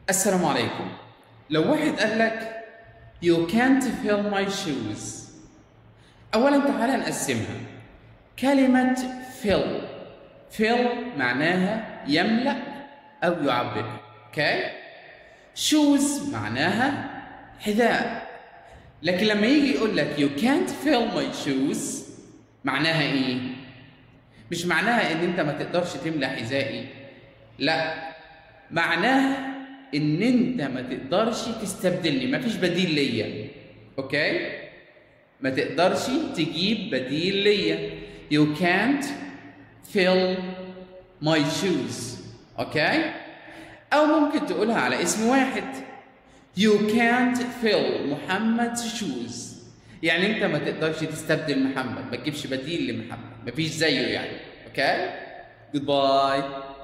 السلام عليكم لو واحد قال لك you can't fill my shoes اولا تعالى نقسمها كلمة fill fill معناها يملأ او يعبئ اوكي shoes معناها حذاء لكن لما يجي يقول لك you can't fill my shoes معناها ايه مش معناها ان انت ما تقدرش تملى حذائي لا معناها ان انت ما تقدرش تستبدلني مفيش بديل ليا اوكي ما تقدرش تجيب بديل ليا you can't fill my shoes اوكي او ممكن تقولها على اسم واحد you can't fill محمد's shoes يعني انت ما تقدرش تستبدل محمد ما تجيبش بديل لمحمد مفيش زيه يعني اوكي جود باي